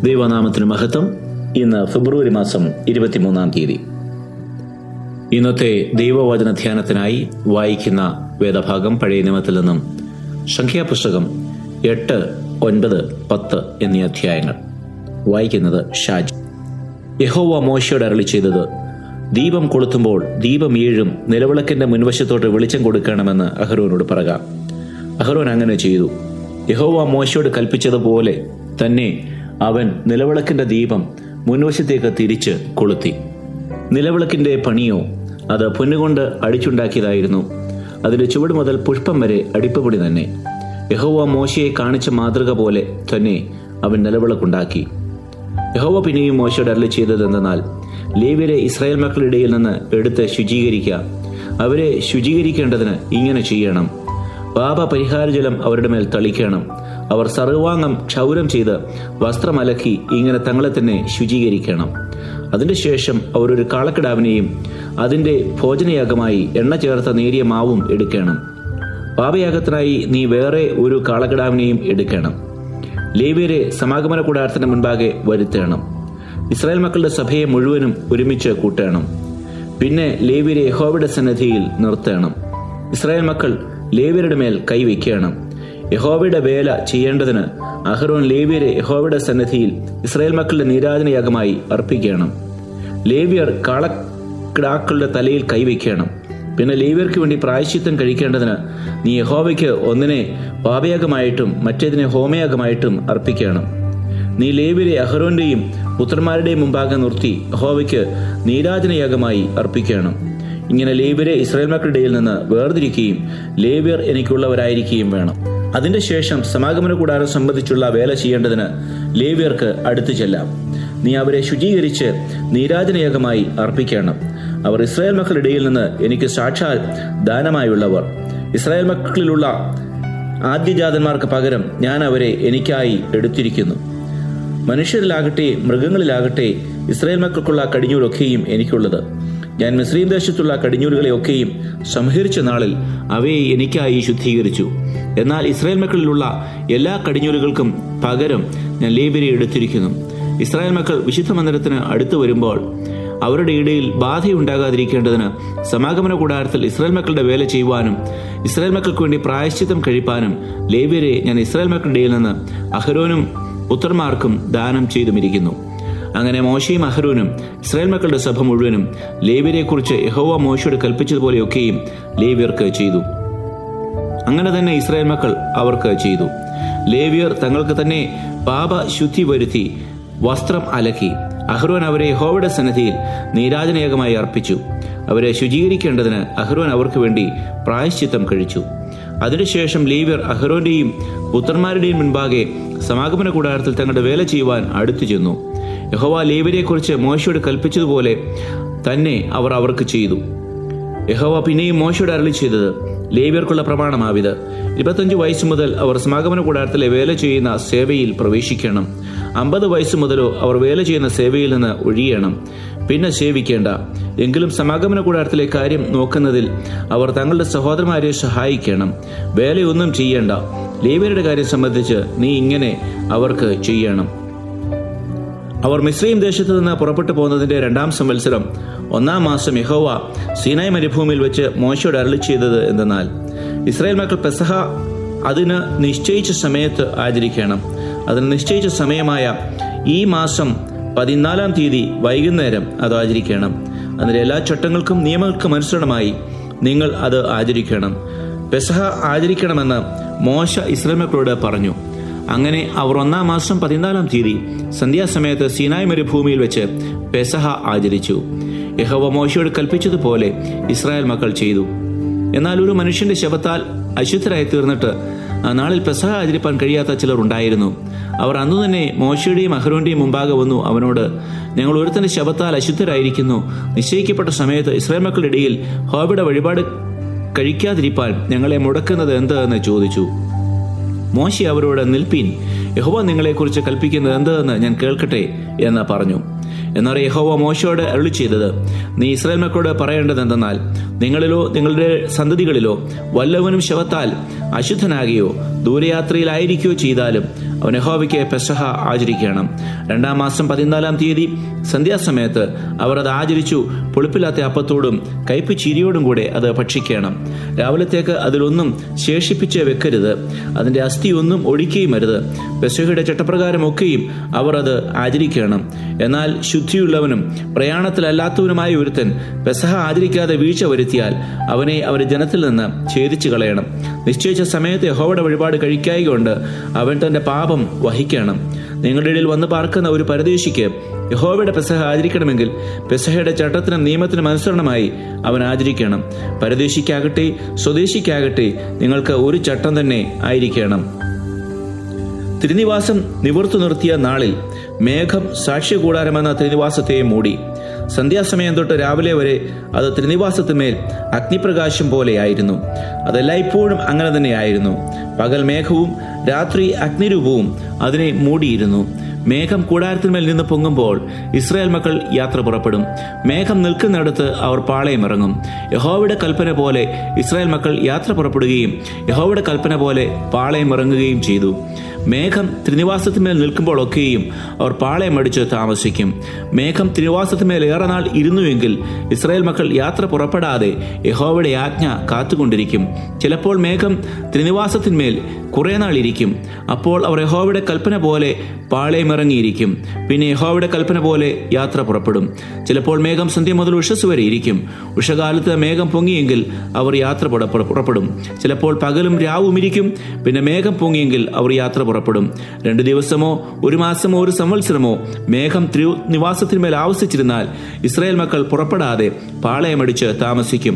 ദൈവനാമത്തിന് മഹത്വം ഇന്ന് ഫെബ്രുവരി മാസം ഇരുപത്തിമൂന്നാം തീയതി ഇന്നത്തെ ദൈവവചന ധ്യാനത്തിനായി വായിക്കുന്ന വേദഭാഗം പഴയ നിയമത്തിൽ നിന്നും സംഖ്യാപുസ്തകം എട്ട് ഒൻപത് പത്ത് എന്നീ അധ്യായങ്ങൾ വായിക്കുന്നത് ഷാജി യഹോവ മോശയോട് അരളി ചെയ്തത് ദീപം കൊളുത്തുമ്പോൾ ദീപം ഏഴും നിലവിളക്കിന്റെ മുൻവശത്തോട്ട് വെളിച്ചം കൊടുക്കണമെന്ന് അഹരോനോട് പറക അഹരോൻ അങ്ങനെ ചെയ്തു യഹോവ മോശയോട് കൽപ്പിച്ചതുപോലെ തന്നെ അവൻ നിലവിളക്കിന്റെ ദീപം മുൻവശത്തേക്ക് തിരിച്ച് കൊളുത്തി നിലവിളക്കിന്റെ പണിയോ അത് പൊന്നുകൊണ്ട് അടിച്ചുണ്ടാക്കിയതായിരുന്നു അതിന്റെ ചുവട് മുതൽ പുഷ്പം വരെ അടിപ്പുപൊടി തന്നെ യഹോവ മോശയെ കാണിച്ച മാതൃക പോലെ തന്നെ അവൻ നിലവിളക്കുണ്ടാക്കി യഹോവ പിന്നെയും മോശയോട് അരളി ചെയ്തതെന്നാൽ ലേവ്യരെ ഇസ്രായേൽ മക്കളുടെ ഇടയിൽ നിന്ന് എടുത്ത് ശുചീകരിക്കുക അവരെ ശുചീകരിക്കേണ്ടതിന് ഇങ്ങനെ ചെയ്യണം പാപ പരിഹാരജലം അവരുടെ മേൽ തളിക്കണം അവർ സർവാംഗം ക്ഷൗരം ചെയ്ത് വസ്ത്രമലക്കി ഇങ്ങനെ തങ്ങളെ തന്നെ ശുചീകരിക്കണം അതിന്റെ ശേഷം അവർ ഒരു കാളക്കിടാവിനെയും അതിന്റെ ഭോജനയാഗമായി എണ്ണ ചേർത്ത നേരിയ മാവും എടുക്കണം പാപയാഗത്തിനായി നീ വേറെ ഒരു കാളക്കിടാവിനെയും എടുക്കണം ലേവ്യരെ സമാഗമന കൂടാരത്തിന് മുൻപാകെ വരുത്തണം ഇസ്രായേൽ മക്കളുടെ സഭയെ മുഴുവനും ഒരുമിച്ച് കൂട്ടണം പിന്നെ ലേവ്യരെ യഹോവയുടെ സന്നിധിയിൽ നിർത്തണം ഇസ്രായേൽ മക്കൾ ലേവ്യരുടെ മേൽ കൈവയ്ക്കണം യഹോവയുടെ വേല ചെയ്യേണ്ടതിന് അഹ്റോൻ ലേവ്യരെ യഹോവയുടെ സന്നിധിയിൽ ഇസ്രായേൽ മക്കളുടെ നീരാജനയാഗമായി അർപ്പിക്കണം ലേവ്യർ കാളക്കിടാക്കളുടെ തലയിൽ കൈവയ്ക്കണം പിന്നെ ലേവ്യർക്ക് വേണ്ടി പ്രായശ്ചിത്തം കഴിക്കേണ്ടതിന് നീ യഹോവയ്ക്ക് ഒന്നിനെ പാപയാഗമായിട്ടും മറ്റേതിനെ ഹോമയാഗമായിട്ടും അർപ്പിക്കണം നീ ലേവ്യരെ അഹ്റോന്റെയും പുത്രന്മാരുടെയും മുമ്പാകെ നിർത്തി യഹോവയ്ക്ക് നീരാജനയാഗമായി അർപ്പിക്കണം ഇങ്ങനെ ലേവ്യരെ ഇസ്രായേൽ മക്കളുടെ ഇടയിൽ നിന്ന് വേർതിരിക്കുകയും ലേവ്യർ എനിക്കുള്ളവരായിരിക്കുകയും വേണം അതിന്റെ ശേഷം സമാഗമന കൂടാരം സംബന്ധിച്ചുള്ള വേല ചെയ്യേണ്ടതിന് ലേവ്യർക്ക് അടുത്തു ചെല്ലാം നീ അവരെ ശുചീകരിച്ച് നീരാജനയാഗമായി അർപ്പിക്കണം അവർ ഇസ്രായേൽ മക്കളുടെ ഇടയിൽ നിന്ന് എനിക്ക് സാക്ഷാൽ ദാനമായുള്ളവർ ഇസ്രായേൽ മക്കളിലുള്ള ആദ്യജാതന്മാർക്ക് പകരം ഞാൻ അവരെ എനിക്കായി എടുത്തിരിക്കുന്നു മനുഷ്യരിലാകട്ടെ മൃഗങ്ങളിലാകട്ടെ ഇസ്രായേൽ മക്കൾക്കുള്ള കടിഞ്ഞൂലൊക്കെയും എനിക്കുള്ളത് ഞാൻ മിസ്രീം ദേശത്തുള്ള കടിഞ്ഞൂലുകളെയൊക്കെയും സംഹരിച്ച നാളിൽ അവയെ എനിക്കായി ശുദ്ധീകരിച്ചു എന്നാൽ ഇസ്രായേൽ മക്കളിലുള്ള എല്ലാ കടിഞ്ഞൂലുകൾക്കും പകരം ഞാൻ ലേബിരെ എടുത്തിരിക്കുന്നു ഇസ്രായേൽ മക്കൾ വിശുദ്ധ മന്ദിരത്തിന് അടുത്തു വരുമ്പോൾ അവരുടെ ഇടയിൽ ബാധയുണ്ടാകാതിരിക്കേണ്ടതിന് സമാഗമന കൂടാരത്തിൽ ഇസ്രായേൽ മക്കളുടെ വേല ചെയ്യുവാനും ഇസ്രായേൽ മക്കൾക്ക് വേണ്ടി പ്രായശ്ചിത്തം കഴിപ്പാനും ലേവ്യരെ ഞാൻ ഇസ്രായേൽ മക്കളുടെ ഇടയിൽ നിന്ന് അഹരോനും പുത്രന്മാർക്കും ദാനം ചെയ്തുമിരിക്കുന്നു അങ്ങനെ മോശയും അഹരോനും ഇസ്രായേൽ മക്കളുടെ സഭ മുഴുവനും ലേവ്യരെക്കുറിച്ച് യഹോവ മോശയോട് കൽപ്പിച്ചതുപോലെയൊക്കെയും ലേവ്യർക്ക് ചെയ്തു അങ്ങനെ തന്നെ ഇസ്രായേൽ മക്കൾ അവർക്ക് ചെയ്തു ലേവ്യർ തങ്ങൾക്ക് തന്നെ പാപ ശുദ്ധി വരുത്തി വസ്ത്രം അലക്കി അഹ്റോൻ അവരെ യഹോവയുടെ സന്നിധിയിൽ നീരാജനയാഗമായി അർപ്പിച്ചു അവരെ ശുചീകരിക്കേണ്ടതിന് അഹ്റോൻ അവർക്ക് വേണ്ടി പ്രായശ്ചിത്തം കഴിച്ചു അതിനുശേഷം ലേവ്യർ അഹ്റോന്റെയും പുത്രന്മാരുടെയും മുൻപാകെ സമാഗമന കൂടാരത്തിൽ തങ്ങളുടെ വേല ചെയ്യുവാൻ അടുത്തു ചെന്നു യഹോവ ലേവരെക്കുറിച്ച് മോശയോട് കൽപ്പിച്ചതുപോലെ തന്നെ അവർ അവർക്ക് ചെയ്തു യഹോവ പിന്നെയും മോശയോട് അരളി ചെയ്തത് ലേവ്യർക്കുള്ള പ്രമാണമാവിത് ഇരുപത്തഞ്ച് വയസ്സ് മുതൽ അവർ സമാഗമന കൂടാരത്തിലെ വേല ചെയ്യുന്ന സേവയിൽ പ്രവേശിക്കണം അമ്പത് വയസ്സ് മുതലോ അവർ വേല ചെയ്യുന്ന സേവയിൽ നിന്ന് ഒഴിയണം പിന്നെ സേവിക്കേണ്ട എങ്കിലും സമാഗമന കൂടാരത്തിലെ കാര്യം നോക്കുന്നതിൽ അവർ തങ്ങളുടെ സഹോദരന്മാരെ സഹായിക്കണം വേലയൊന്നും ചെയ്യേണ്ട ലേവ്യരുടെ കാര്യം സംബന്ധിച്ച് നീ ഇങ്ങനെ അവർക്ക് ചെയ്യണം അവർ മിശ്രീം ദേശത്ത് നിന്ന് പുറപ്പെട്ടു പോകുന്നതിന്റെ രണ്ടാം സംവത്സരം ഒന്നാം മാസം യഹോവ സീനായ് മരുഭൂമിയിൽ വെച്ച് മോശയോട് അരളി ചെയ്തത് എന്തെന്നാൽ ഇസ്രായേൽ മക്കൾ പെസഹ അതിന് നിശ്ചയിച്ച സമയത്ത് ആചരിക്കണം അതിന് നിശ്ചയിച്ച സമയമായ ഈ മാസം പതിനാലാം തീയതി വൈകുന്നേരം അത് ആചരിക്കണം അതിന്റെ എല്ലാ ചട്ടങ്ങൾക്കും നിയമങ്ങൾക്കും അനുസരണമായി നിങ്ങൾ അത് ആചരിക്കണം പെസഹ ആചരിക്കണമെന്ന് മോശ ഇസ്രായേൽ മക്കളോട് പറഞ്ഞു അങ്ങനെ അവർ ഒന്നാം മാസം പതിനാലാം തീയതി സന്ധ്യാസമയത്ത് സീനായ് മരുഭൂമിയിൽ വെച്ച് പെസഹ ആചരിച്ചു യഹോവ മോശയോട് കൽപ്പിച്ചതുപോലെ ഇസ്രായേൽ മക്കൾ ചെയ്തു എന്നാൽ ഒരു മനുഷ്യന്റെ ശബത്താൽ അശുദ്ധരായി തീർന്നിട്ട് ആ നാളിൽ പെസഹ ആചരിപ്പാൻ കഴിയാത്ത ചിലർ ഉണ്ടായിരുന്നു അവർ അന്നു തന്നെ മോശയുടെയും അഹ്റോന്റെയും മുമ്പാകെ വന്നു അവനോട് ഞങ്ങൾ ഒരുത്തന്റെ ശബത്താൽ അശുദ്ധരായിരിക്കുന്നു നിശ്ചയിക്കപ്പെട്ട സമയത്ത് ഇസ്രായേൽ മക്കളുടെ ഇടയിൽ ഹോബിയുടെ വഴിപാട് കഴിക്കാതിരിപ്പാൻ ഞങ്ങളെ മുടക്കുന്നത് എന്ത് എന്ന് ചോദിച്ചു മോശി അവരോട് നിൽപ്പീൻ യഹോവ നിങ്ങളെക്കുറിച്ച് കൽപ്പിക്കുന്നത് എന്തെന്ന് ഞാൻ കേൾക്കട്ടെ എന്ന് പറഞ്ഞു എന്നാൽ യഹോവ മോശയോട് അരുളി ചെയ്തത് നീ ഇസ്രായേൽ മക്കളോട് പറയേണ്ടത് എന്തെന്നാൽ നിങ്ങളിലോ നിങ്ങളുടെ സന്തതികളിലോ വല്ലവനും ശവത്താൽ അശുദ്ധനാകുകയോ ദൂരയാത്രയിലായിരിക്കുകയോ ചെയ്താലും അവൻ യഹോവയ്ക്ക് പെസഹ ആചരിക്കണം രണ്ടാം മാസം പതിനാലാം തീയതി സന്ധ്യാസമയത്ത് അവർ അത് ആചരിച്ചു പുളിപ്പില്ലാത്ത അപ്പത്തോടും കയ്പ് ചിരിയോടും കൂടെ അത് ഭക്ഷിക്കണം രാവിലത്തേക്ക് അതിലൊന്നും ശേഷിപ്പിച്ച് വെക്കരുത് അതിന്റെ അസ്ഥി ഒന്നും ഒഴിക്കുകയും അരുത് പെസഹയുടെ ചട്ടപ്രകാരം ഒക്കെയും അവർ അത് ആചരിക്കണം എന്നാൽ ശുദ്ധിയുള്ളവനും പ്രയാണത്തിലല്ലാത്തവനുമായ ഒരുത്തൻ പെസഹ ആചരിക്കാതെ വീഴ്ച വരുത്തിയാൽ അവനെ അവരുടെ ജനത്തിൽ നിന്ന് ഛേദിച്ചു കളയണം നിശ്ചയിച്ച സമയത്ത് യഹോവയുടെ വഴിപാട് കഴിക്കായികൊണ്ട് അവൻ തന്റെ പാപം വഹിക്കണം നിങ്ങളുടെ ഇടയിൽ വന്ന് പാർക്കുന്ന ഒരു പരദേശിക്ക് യഹോവയുടെ പെസഹ ആചരിക്കണമെങ്കിൽ പെസഹയുടെ ചട്ടത്തിനും നിയമത്തിനും അനുസരണമായി അവൻ ആചരിക്കണം പരദേശിക്കാകട്ടെ സ്വദേശിക്കാകട്ടെ നിങ്ങൾക്ക് ഒരു ചട്ടം തന്നെ ആയിരിക്കണം തിരുനിവാസം നിവർത്തു നിർത്തിയ നാളിൽ മേഘം സാക്ഷ്യകൂടാരമെന്ന തിരുനിവാസത്തെ മൂടി സന്ധ്യാസമയം തൊട്ട് രാവിലെ വരെ അത് തിരുനിവാസത്തിന്മേൽ അഗ്നിപ്രകാശം പോലെയായിരുന്നു അതെല്ലായ്പ്പോഴും അങ്ങനെ തന്നെയായിരുന്നു പകൽ മേഘവും രാത്രി അഗ്നിരൂപവും അതിനെ മൂടിയിരുന്നു മേഘം കൂടാരത്തിന്മേൽ നിന്ന് പൊങ്ങുമ്പോൾ ഇസ്രായേൽ മക്കൾ യാത്ര പുറപ്പെടും മേഘം നിൽക്കുന്നിടത്ത് അവർ പാളയമിറങ്ങും യഹോവയുടെ കൽപ്പന പോലെ ഇസ്രായേൽ മക്കൾ യാത്ര പുറപ്പെടുകയും യഹോവയുടെ കൽപ്പന പോലെ പാളയമിറങ്ങുകയും ചെയ്തു മേഘം തിരുനിവാസത്തിന്മേൽ നിൽക്കുമ്പോഴൊക്കെയും അവർ പാളയമടിച്ച് താമസിക്കും മേഘം തിരുനിവാസത്തിന്മേൽ ഏറെ നാൾ ഇരുന്നുവെങ്കിൽ ഇസ്രായേൽ മക്കൾ യാത്ര പുറപ്പെടാതെ യഹോവയുടെ ആജ്ഞ കാത്തുകൊണ്ടിരിക്കും ചിലപ്പോൾ മേഘം തിരുനിവാസത്തിന്മേൽ കുറെ നാൾ ഇരിക്കും അപ്പോൾ അവർ യഹോവയുടെ കൽപ്പന പോലെ പാളയമിറങ്ങിയിരിക്കും പിന്നെ യഹോവയുടെ കൽപ്പന പോലെ യാത്ര പുറപ്പെടും ചിലപ്പോൾ മേഘം സന്ധ്യ മുതൽ ഉഷസ് വരെ ഇരിക്കും ഉഷകാലത്ത് മേഘം പൊങ്ങിയെങ്കിൽ അവർ യാത്ര പുറപ്പെ- പുറപ്പെടും ചിലപ്പോൾ പകലും രാവും ഇരിക്കും പിന്നെ മേഘം പൊങ്ങിയെങ്കിൽ അവർ യാത്ര പുറപ്പെടും രണ്ടു ദിവസമോ ഒരു മാസമോ ഒരു സംവത്സരമോ മേഘം തിരു നിവാസത്തിന്മേൽ ആവസിച്ചിരുന്നാൽ ഇസ്രായേൽ മക്കൾ പുറപ്പെടാതെ പാളയമടിച്ച് താമസിക്കും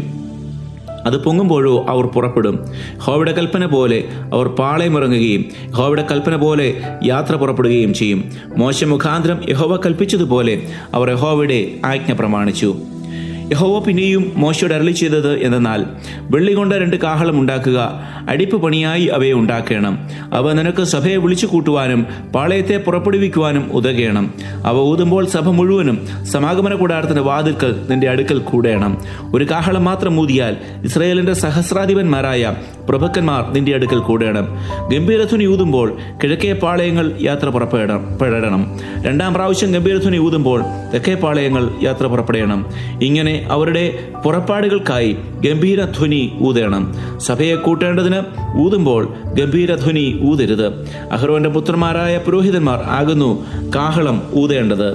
അത് പൊങ്ങുമ്പോഴോ അവർ പുറപ്പെടും ഹോവിടെ കൽപ്പന പോലെ അവർ പാളയമിറങ്ങുകയും ഹോവിടെ കൽപ്പന പോലെ യാത്ര പുറപ്പെടുകയും ചെയ്യും മോശ മുഖാന്തരം യഹോവ കൽപ്പിച്ചതുപോലെ അവർ യഹോവയുടെ ആജ്ഞ പ്രമാണിച്ചു യഹോവ പിന്നെയും മോശയോട് അരളി ചെയ്തത് എന്തെന്നാൽ വെള്ളി കൊണ്ട് രണ്ട് കാഹളം ഉണ്ടാക്കുക അടിപ്പ് പണിയായി അവയെ ഉണ്ടാക്കണം അവ നിനക്ക് സഭയെ വിളിച്ചു കൂട്ടുവാനും പാളയത്തെ പുറപ്പെടുവിക്കുവാനും ഉതകണം അവ ഊതുമ്പോൾ സഭ മുഴുവനും സമാഗമന കൂടാരത്തിന്റെ വാതിൽക്കൽ നിന്റെ അടുക്കൽ കൂടേണം ഒരു കാഹളം മാത്രം ഊതിയാൽ ഇസ്രായേലിന്റെ സഹസ്രാധിപന്മാരായ പ്രഭുക്കന്മാർ നിന്റെ അടുക്കൽ കൂടേണം ഗംഭീരധ്വനി ഊതുമ്പോൾ കിഴക്കേ പാളയങ്ങൾ യാത്ര പുറപ്പെടണം പെടണം രണ്ടാം പ്രാവശ്യം ഗംഭീരധ്വനി ഊതുമ്പോൾ തെക്കേ പാളയങ്ങൾ യാത്ര പുറപ്പെടണം ഇങ്ങനെ അവരുടെ പുറപ്പാടുകൾക്കായി ഗംഭീരധ്വനി ഊതണം സഭയെ കൂട്ടേണ്ടതിന് ഊതുമ്പോൾ ഗംഭീരധ്വനി ഊതരുത് അഹ്റോന്റെ പുത്രന്മാരായ പുരോഹിതന്മാർ ആകുന്നു കാഹളം ഊതേണ്ടത്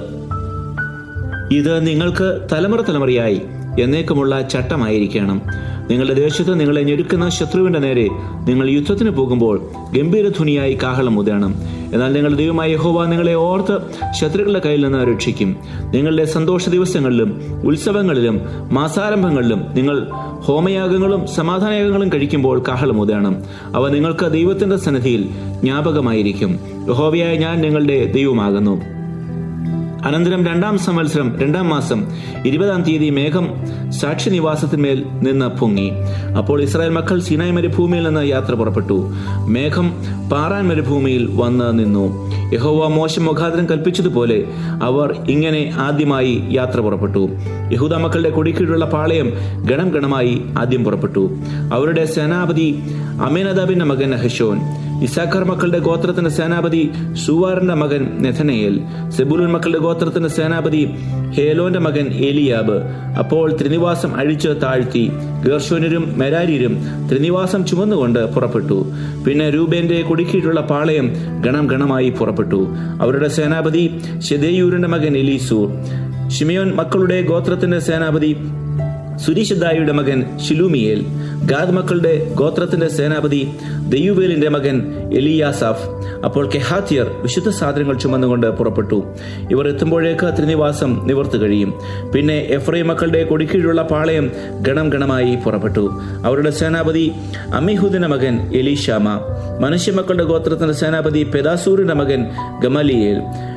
ഇത് നിങ്ങൾക്ക് തലമുറ തലമുറയായി എന്നേക്കുമുള്ള ചട്ടമായിരിക്കണം നിങ്ങളുടെ ദേശത്ത് നിങ്ങളെ ഞെരുക്കുന്ന ശത്രുവിന്റെ നേരെ നിങ്ങൾ യുദ്ധത്തിന് പോകുമ്പോൾ ഗംഭീരധ്വനിയായി കാഹളം മുതണം എന്നാൽ നിങ്ങളുടെ ദൈവമായ യഹോവ നിങ്ങളെ ഓർത്ത് ശത്രുക്കളുടെ കയ്യിൽ നിന്ന് രക്ഷിക്കും നിങ്ങളുടെ സന്തോഷ ദിവസങ്ങളിലും ഉത്സവങ്ങളിലും മാസാരംഭങ്ങളിലും നിങ്ങൾ ഹോമയാഗങ്ങളും സമാധാനയാഗങ്ങളും കഴിക്കുമ്പോൾ കാഹളം മുതണം അവ നിങ്ങൾക്ക് ദൈവത്തിന്റെ സന്നിധിയിൽ ജ്ഞാപകമായിരിക്കും യഹോവയായ ഞാൻ നിങ്ങളുടെ ദൈവമാകുന്നു അനന്തരം രണ്ടാം സംവത്സരം രണ്ടാം മാസം ഇരുപതാം തീയതി മേഘം സാക്ഷി നിവാസത്തിന്മേൽ നിന്ന് പൊങ്ങി അപ്പോൾ ഇസ്രായേൽ മക്കൾ സിനായ് മരുഭൂമിയിൽ നിന്ന് യാത്ര പുറപ്പെട്ടു മേഘം പാറാൻ മരുഭൂമിയിൽ വന്ന് നിന്നു യഹോവ മോശം മുഖാന്തരം കൽപ്പിച്ചതുപോലെ അവർ ഇങ്ങനെ ആദ്യമായി യാത്ര പുറപ്പെട്ടു യഹൂദ മക്കളുടെ കൊടിക്കീഴുള്ള പാളയം ഗണം ഗണമായി ആദ്യം പുറപ്പെട്ടു അവരുടെ സേനാപതി അമേനദാബിന്റെ മകൻ ഹഷോൻ ഇസാഖർ മക്കളുടെ ഗോത്രത്തിന്റെ സേനാപതി സുവാറിന്റെ മകൻ നെഥനയേൽ സെബുലുൻ മക്കളുടെ ഗോത്രത്തിന്റെ സേനാപതി ഹേലോന്റെ മകൻ ഏലിയാബ് അപ്പോൾ ത്രിനിവാസം അഴിച്ച് താഴ്ത്തി ഗർഷോനരും മെരാരിയരും ത്രിനിവാസം ചുമന്നുകൊണ്ട് പുറപ്പെട്ടു പിന്നെ രൂപേന്റെ കുടുക്കിയിട്ടുള്ള പാളയം ഗണം ഗണമായി പുറപ്പെട്ടു അവരുടെ സേനാപതി ഷെദേയൂരിന്റെ മകൻ എലീസൂർ ഷിമയോൻ മക്കളുടെ ഗോത്രത്തിന്റെ സേനാപതി സുരീഷദായിയുടെ മകൻ ഷിലൂമിയേൽ ഗാദ് മക്കളുടെ ഗോത്രത്തിന്റെ സേനാപതി ദയ്യുവേലിന്റെ മകൻ എലിയാസാഫ് അപ്പോൾ കെഹാത്തിയർ വിശുദ്ധ സാധനങ്ങൾ ചുമന്നുകൊണ്ട് പുറപ്പെട്ടു ഇവർ എത്തുമ്പോഴേക്ക് ത്രിനിവാസം നിവർന്നു കഴിയും പിന്നെ എഫ്രൈം മക്കളുടെ കൊടിക്കീഴുള്ള പാളയം ഗണം ഗണമായി പുറപ്പെട്ടു അവരുടെ സേനാപതി അമിഹുദിന്റെ മകൻ എലീഷാമ മനുഷ്യമക്കളുടെ ഗോത്രത്തിന്റെ സേനാപതി പെദാസൂറിന്റെ മകൻ ഗമലിയേൽ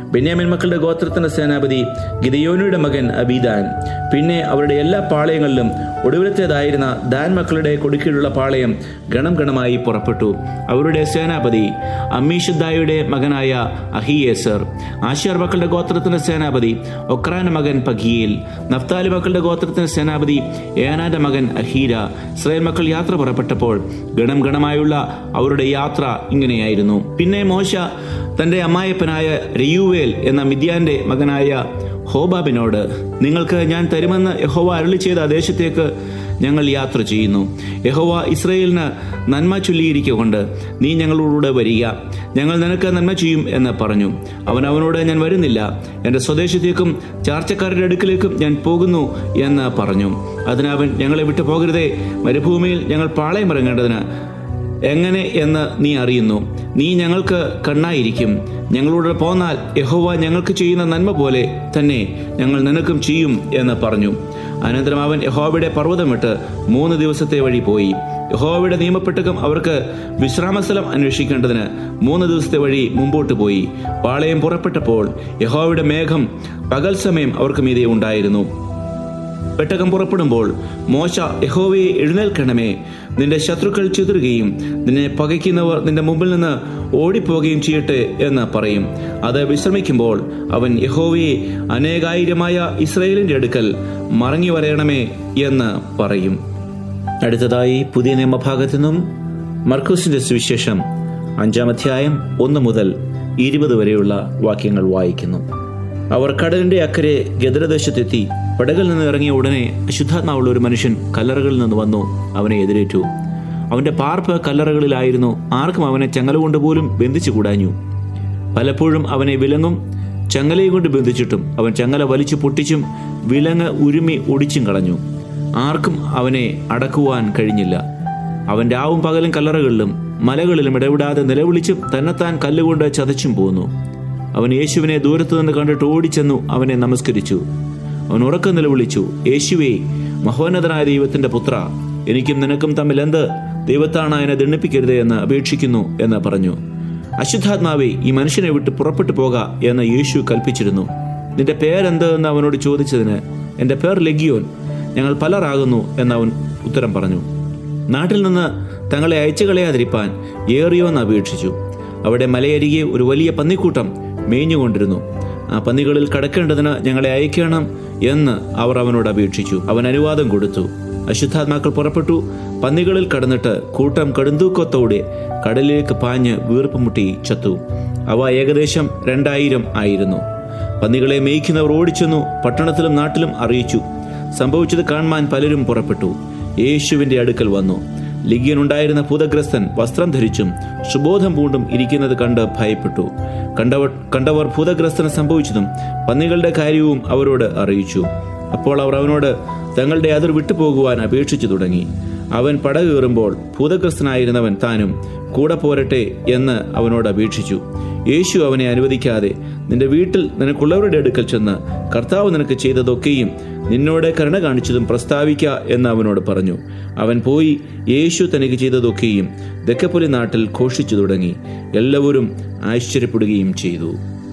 ബെന്യാമിൻ മക്കളുടെ ഗോത്രത്തിന്റെ സേനാപതി ഗിദയോനിയുടെ മകൻ അബീദാൻ പിന്നെ അവരുടെ എല്ലാ പാളയങ്ങളിലും ഒടുവിലത്തേതായിരുന്ന ദാൻ മക്കളുടെ കൊടുക്കീഴുള്ള പാളയം ഗണം ഗണമായി പുറപ്പെട്ടു അവരുടെ സേനാപതി അമ്മീഷുദ്ദായുടെ മകനായ അഹിയേസർ ആശാർ മക്കളുടെ ഗോത്രത്തിന്റെ സേനാപതി ഒക്രാന്റെ മകൻ പഗിയേൽ നഫ്താലി മക്കളുടെ ഗോത്രത്തിന്റെ സേനാപതി ഏനാന്റെ മകൻ അഹീര ഇസ്രായേൽ മക്കൾ യാത്ര പുറപ്പെട്ടപ്പോൾ ഗണം ഗണമായുള്ള അവരുടെ യാത്ര ഇങ്ങനെയായിരുന്നു പിന്നെ മോശ തന്റെ അമ്മായപ്പനായ രയൂവേൽ എന്ന മിദ്യാന്റെ മകനായ ഹോബാബിനോട് നിങ്ങൾക്ക് ഞാൻ തരുമെന്ന് യഹോവ അരളി ചെയ്ത ദേശത്തേക്ക് ഞങ്ങൾ യാത്ര ചെയ്യുന്നു യഹോവ ഇസ്രയേലിന് നന്മ ചൊല്ലിയിരിക്കൊണ്ട് നീ ഞങ്ങളോടുകൂടെ വരിക ഞങ്ങൾ നിനക്ക് നന്മ ചെയ്യും എന്ന് പറഞ്ഞു അവൻ അവനോട് ഞാൻ വരുന്നില്ല എൻ്റെ സ്വദേശത്തേക്കും ചാർച്ചക്കാരുടെ അടുക്കിലേക്കും ഞാൻ പോകുന്നു എന്ന് പറഞ്ഞു അതിനവൻ ഞങ്ങളെ വിട്ടു പോകരുതേ മരുഭൂമിയിൽ ഞങ്ങൾ പാളയമിറങ്ങേണ്ടതിന് എങ്ങനെ എന്ന് നീ അറിയുന്നു നീ ഞങ്ങൾക്ക് കണ്ണായിരിക്കും ഞങ്ങളോട് പോന്നാൽ യഹോവ ഞങ്ങൾക്ക് ചെയ്യുന്ന നന്മ പോലെ തന്നെ ഞങ്ങൾ നിനക്കും ചെയ്യും എന്ന് പറഞ്ഞു അനന്തരം അവൻ യഹോവയുടെ പർവ്വതം വിട്ട് മൂന്ന് ദിവസത്തെ വഴി പോയി യഹോവയുടെ നിയമപ്പെട്ടകം അവർക്ക് വിശ്രാമസ്ഥലം അന്വേഷിക്കേണ്ടതിന് മൂന്ന് ദിവസത്തെ വഴി മുമ്പോട്ട് പോയി പാളയം പുറപ്പെട്ടപ്പോൾ യഹോവയുടെ മേഘം പകൽ സമയം അവർക്ക് മീതെ ഉണ്ടായിരുന്നു പെട്ടകം പുറപ്പെടുമ്പോൾ മോശ യഹോവയെ എഴുന്നേൽക്കണമേ നിന്റെ ശത്രുക്കൾ ചിതറുകയും നിന്നെ പകയ്ക്കുന്നവർ നിന്റെ മുമ്പിൽ നിന്ന് ഓടിപ്പോകുകയും ചെയ്യട്ടെ എന്ന് പറയും അത് വിശ്രമിക്കുമ്പോൾ അവൻ യഹോവയെ അനേകായിരമായ ഇസ്രയേലിന്റെ അടുക്കൽ മറങ്ങി വരയണമേ എന്ന് പറയും അടുത്തതായി പുതിയ നിയമഭാഗത്തു നിന്നും മർക്കൂസിന്റെ സുവിശേഷം അഞ്ചാം അധ്യായം ഒന്ന് മുതൽ ഇരുപത് വരെയുള്ള വാക്യങ്ങൾ വായിക്കുന്നു അവർ കടലിന്റെ അക്കരെ ഗദരദേശത്തെത്തി പടകിൽ നിന്ന് ഇറങ്ങിയ ഉടനെ അശുദ്ധാത്മാവുള്ള ഒരു മനുഷ്യൻ കല്ലറകളിൽ നിന്ന് വന്നു അവനെ എതിരേറ്റു അവന്റെ പാർപ്പ് കല്ലറകളിലായിരുന്നു ആർക്കും അവനെ ചങ്ങല കൊണ്ട് പോലും ബന്ധിച്ചു കൂടാഞ്ഞു പലപ്പോഴും അവനെ വിലങ്ങും ചങ്ങലയും കൊണ്ട് ബന്ധിച്ചിട്ടും അവൻ ചങ്ങല വലിച്ചു പൊട്ടിച്ചും വിലങ്ങ് ഉരുമി ഒടിച്ചും കളഞ്ഞു ആർക്കും അവനെ അടക്കുവാൻ കഴിഞ്ഞില്ല അവൻ രാവും പകലും കല്ലറകളിലും മലകളിലും ഇടവിടാതെ നിലവിളിച്ചും തന്നെത്താൻ കല്ലുകൊണ്ട് ചതച്ചും പോന്നു അവൻ യേശുവിനെ ദൂരത്തു നിന്ന് കണ്ടിട്ട് ഓടിച്ചെന്നു അവനെ നമസ്കരിച്ചു അവൻ ഉറക്കം നിലവിളിച്ചു യേശുവേ മഹോന്നതനായ ദൈവത്തിന്റെ പുത്ര എനിക്കും നിനക്കും തമ്മിൽ എന്ത് ദൈവത്താണ് എന്നെ ദണ്ണിപ്പിക്കരുതേ എന്ന് അപേക്ഷിക്കുന്നു എന്ന് പറഞ്ഞു അശുദ്ധാത്മാവേ ഈ മനുഷ്യനെ വിട്ട് പുറപ്പെട്ടു പോക എന്ന് യേശു കൽപ്പിച്ചിരുന്നു നിന്റെ പേരെന്ത് എന്ന് അവനോട് ചോദിച്ചതിന് എൻ്റെ പേർ ലഗിയോൻ ഞങ്ങൾ പലരാകുന്നു എന്ന് അവൻ ഉത്തരം പറഞ്ഞു നാട്ടിൽ നിന്ന് തങ്ങളെ അയച്ചു കളയാതിരിപ്പാൻ ഏറിയോന്ന് അപേക്ഷിച്ചു അവിടെ മലയരികെ ഒരു വലിയ പന്നിക്കൂട്ടം മേഞ്ഞുകൊണ്ടിരുന്നു ആ പന്നികളിൽ കടക്കേണ്ടതിന് ഞങ്ങളെ അയക്കണം എന്ന് അവർ അവനോട് അപേക്ഷിച്ചു അവൻ അനുവാദം കൊടുത്തു അശുദ്ധാത്മാക്കൾ പുറപ്പെട്ടു പന്നികളിൽ കടന്നിട്ട് കൂട്ടം കടുന്തൂക്കത്തോടെ കടലിലേക്ക് പാഞ്ഞ് വീർപ്പ് മുട്ടി ചത്തു അവ ഏകദേശം രണ്ടായിരം ആയിരുന്നു പന്നികളെ മേയ്ക്കുന്നവർ ഓടിച്ചെന്നു പട്ടണത്തിലും നാട്ടിലും അറിയിച്ചു സംഭവിച്ചത് കാണുവാൻ പലരും പുറപ്പെട്ടു യേശുവിന്റെ അടുക്കൽ വന്നു ലിഗ്യനുണ്ടായിരുന്ന ഭൂതഗ്രസ്തൻ വസ്ത്രം ധരിച്ചും സുബോധം പൂണ്ടും ഇരിക്കുന്നത് കണ്ട് ഭയപ്പെട്ടു കണ്ടവർ കണ്ടവർ ഭൂതഗ്രസ്തന് സംഭവിച്ചതും പന്നികളുടെ കാര്യവും അവരോട് അറിയിച്ചു അപ്പോൾ അവർ അവനോട് തങ്ങളുടെ അതിർ വിട്ടുപോകുവാൻ അപേക്ഷിച്ചു തുടങ്ങി അവൻ പടകേറുമ്പോൾ ഭൂതഗ്രസ്തനായിരുന്നവൻ താനും കൂടെ പോരട്ടെ എന്ന് അവനോട് അപേക്ഷിച്ചു യേശു അവനെ അനുവദിക്കാതെ നിന്റെ വീട്ടിൽ നിനക്കുള്ളവരുടെ അടുക്കൽ ചെന്ന് കർത്താവ് നിനക്ക് ചെയ്തതൊക്കെയും നിന്നോട് കരുണ കാണിച്ചതും പ്രസ്താവിക്ക എന്ന് അവനോട് പറഞ്ഞു അവൻ പോയി യേശു തനിക്ക് ചെയ്തതൊക്കെയും ദക്കപ്പുലി നാട്ടിൽ ഘോഷിച്ചു തുടങ്ങി എല്ലാവരും ആശ്ചര്യപ്പെടുകയും ചെയ്തു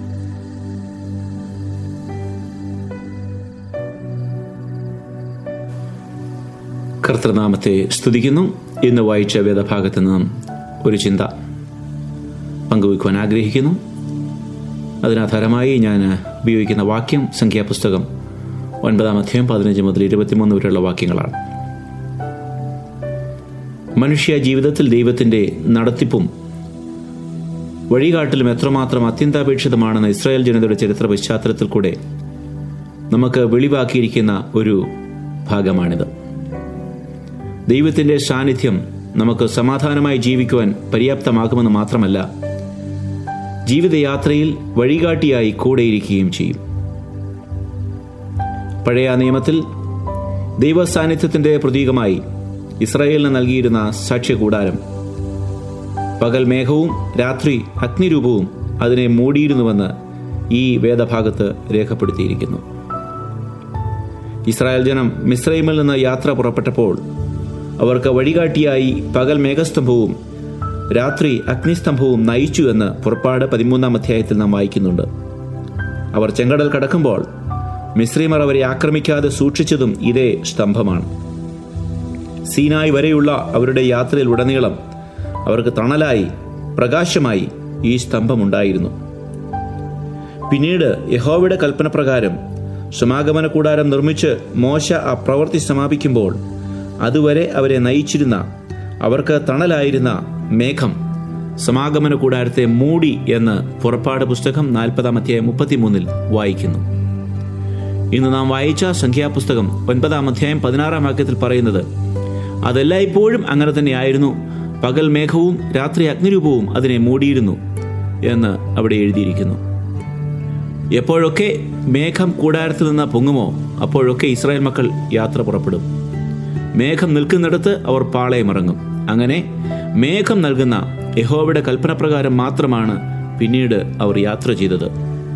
കർത്തൃനാമത്തെ സ്തുതിക്കുന്നു ഇന്ന് വായിച്ച വേദഭാഗത്ത് നിന്നും ഒരു ചിന്ത പങ്കുവയ്ക്കുവാൻ ആഗ്രഹിക്കുന്നു അതിനാധാരമായി ഞാൻ ഉപയോഗിക്കുന്ന വാക്യം സംഖ്യാപുസ്തകം ഒൻപതാം അധ്യായം പതിനഞ്ച് മുതൽ ഇരുപത്തിമൂന്ന് വരെയുള്ള വാക്യങ്ങളാണ് മനുഷ്യ ജീവിതത്തിൽ ദൈവത്തിന്റെ നടത്തിപ്പും വഴികാട്ടിലും എത്രമാത്രം അത്യന്താപേക്ഷിതമാണെന്ന് ഇസ്രായേൽ ജനതയുടെ ചരിത്ര പശ്ചാത്തലത്തിൽ കൂടെ നമുക്ക് വെളിവാക്കിയിരിക്കുന്ന ഒരു ഭാഗമാണിത് ദൈവത്തിന്റെ സാന്നിധ്യം നമുക്ക് സമാധാനമായി ജീവിക്കുവാൻ പര്യാപ്തമാകുമെന്ന് മാത്രമല്ല ജീവിതയാത്രയിൽ വഴികാട്ടിയായി കൂടെയിരിക്കുകയും ചെയ്യും പഴയ നിയമത്തിൽ ദൈവസാന്നിധ്യത്തിന്റെ പ്രതീകമായി ഇസ്രായേലിന് നൽകിയിരുന്ന സാക്ഷ്യകൂടാരം പകൽ മേഘവും രാത്രി അഗ്നിരൂപവും അതിനെ മൂടിയിരുന്നുവെന്ന് ഈ വേദഭാഗത്ത് രേഖപ്പെടുത്തിയിരിക്കുന്നു ഇസ്രായേൽ ജനം മിസ്രൈമിൽ നിന്ന് യാത്ര പുറപ്പെട്ടപ്പോൾ അവർക്ക് വഴികാട്ടിയായി പകൽ മേഘസ്തംഭവും രാത്രി അഗ്നിസ്തംഭവും നയിച്ചു എന്ന് പുറപ്പാട് പതിമൂന്നാം അധ്യായത്തിൽ നാം വായിക്കുന്നുണ്ട് അവർ ചെങ്കടൽ കടക്കുമ്പോൾ മിശ്രീമർ അവരെ ആക്രമിക്കാതെ സൂക്ഷിച്ചതും ഇതേ സ്തംഭമാണ് സീനായി വരെയുള്ള അവരുടെ യാത്രയിൽ ഉടനീളം അവർക്ക് തണലായി പ്രകാശമായി ഈ സ്തംഭമുണ്ടായിരുന്നു പിന്നീട് യഹോവയുടെ കൽപ്പനപ്രകാരം സമാഗമന കൂടാരം നിർമ്മിച്ച് മോശ ആ പ്രവൃത്തി സമാപിക്കുമ്പോൾ അതുവരെ അവരെ നയിച്ചിരുന്ന അവർക്ക് തണലായിരുന്ന മേഘം സമാഗമന കൂടാരത്തെ മൂടി എന്ന് പുറപ്പാട് പുസ്തകം നാൽപ്പതാം അധ്യായം മുപ്പത്തിമൂന്നിൽ വായിക്കുന്നു ഇന്ന് നാം വായിച്ച സംഖ്യാപുസ്തകം ഒൻപതാം അധ്യായം പതിനാറാം വാക്യത്തിൽ പറയുന്നത് അതെല്ലായ്പ്പോഴും അങ്ങനെ തന്നെയായിരുന്നു പകൽ മേഘവും രാത്രി അഗ്നിരൂപവും അതിനെ മൂടിയിരുന്നു എന്ന് അവിടെ എഴുതിയിരിക്കുന്നു എപ്പോഴൊക്കെ മേഘം കൂടാരത്തിൽ നിന്ന് പൊങ്ങുമോ അപ്പോഴൊക്കെ ഇസ്രായേൽ മക്കൾ യാത്ര പുറപ്പെടും മേഘം നിൽക്കുന്നിടത്ത് അവർ പാളയമിറങ്ങും അങ്ങനെ മേഘം നൽകുന്ന യഹോവയുടെ കൽപ്പനപ്രകാരം മാത്രമാണ് പിന്നീട് അവർ യാത്ര ചെയ്തത്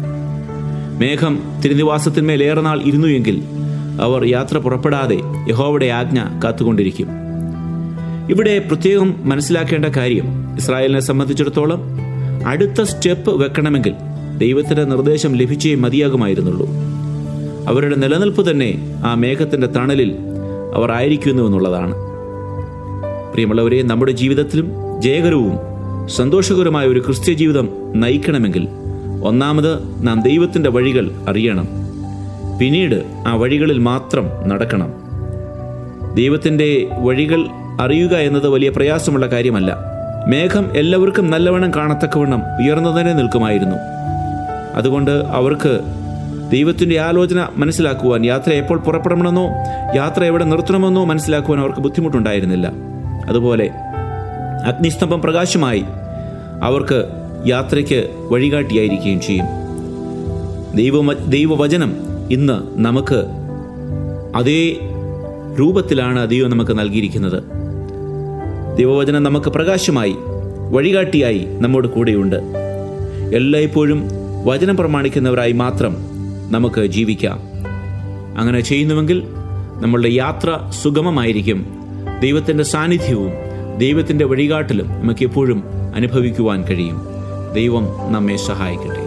മേഘം തിരുനിവാസത്തിന്മേൽ ഏറെ നാൾ ഇരുന്നു എങ്കിൽ അവർ യാത്ര പുറപ്പെടാതെ യഹോവയുടെ ആജ്ഞ കാത്തുകൊണ്ടിരിക്കും ഇവിടെ പ്രത്യേകം മനസ്സിലാക്കേണ്ട കാര്യം ഇസ്രായേലിനെ സംബന്ധിച്ചിടത്തോളം അടുത്ത സ്റ്റെപ്പ് വെക്കണമെങ്കിൽ ദൈവത്തിന്റെ നിർദ്ദേശം ലഭിച്ചേ മതിയാകുമായിരുന്നുള്ളൂ അവരുടെ നിലനിൽപ്പ് തന്നെ ആ മേഘത്തിന്റെ തണലിൽ അവർ ആയിരിക്കുന്നു എന്നുള്ളതാണ് പ്രിയമുള്ളവരെ നമ്മുടെ ജീവിതത്തിലും ജയകരവും സന്തോഷകരമായ ഒരു ക്രിസ്ത്യ ജീവിതം നയിക്കണമെങ്കിൽ ഒന്നാമത് നാം ദൈവത്തിന്റെ വഴികൾ അറിയണം പിന്നീട് ആ വഴികളിൽ മാത്രം നടക്കണം ദൈവത്തിന്റെ വഴികൾ അറിയുക എന്നത് വലിയ പ്രയാസമുള്ള കാര്യമല്ല മേഘം എല്ലാവർക്കും നല്ലവണ്ണം കാണത്തക്കവണ്ണം ഉയർന്നു തന്നെ നിൽക്കുമായിരുന്നു അതുകൊണ്ട് അവർക്ക് ദൈവത്തിന്റെ ആലോചന മനസ്സിലാക്കുവാൻ യാത്ര എപ്പോൾ പുറപ്പെടണമെന്നോ യാത്ര എവിടെ നിർത്തണമെന്നോ മനസ്സിലാക്കുവാൻ അവർക്ക് ബുദ്ധിമുട്ടുണ്ടായിരുന്നില്ല അതുപോലെ അഗ്നിസ്തംഭം പ്രകാശമായി അവർക്ക് യാത്രയ്ക്ക് വഴികാട്ടിയായിരിക്കുകയും ചെയ്യും ദൈവ ദൈവവചനം ഇന്ന് നമുക്ക് അതേ രൂപത്തിലാണ് ദൈവം നമുക്ക് നൽകിയിരിക്കുന്നത് ദൈവവചനം നമുക്ക് പ്രകാശമായി വഴികാട്ടിയായി നമ്മോട് കൂടെയുണ്ട് എല്ലായ്പ്പോഴും വചനം പ്രമാണിക്കുന്നവരായി മാത്രം നമുക്ക് ജീവിക്കാം അങ്ങനെ ചെയ്യുന്നുവെങ്കിൽ നമ്മളുടെ യാത്ര സുഗമമായിരിക്കും ദൈവത്തിൻ്റെ സാന്നിധ്യവും ദൈവത്തിൻ്റെ വഴികാട്ടലും നമുക്ക് എപ്പോഴും അനുഭവിക്കുവാൻ കഴിയും ദൈവം നമ്മെ സഹായിക്കട്ടെ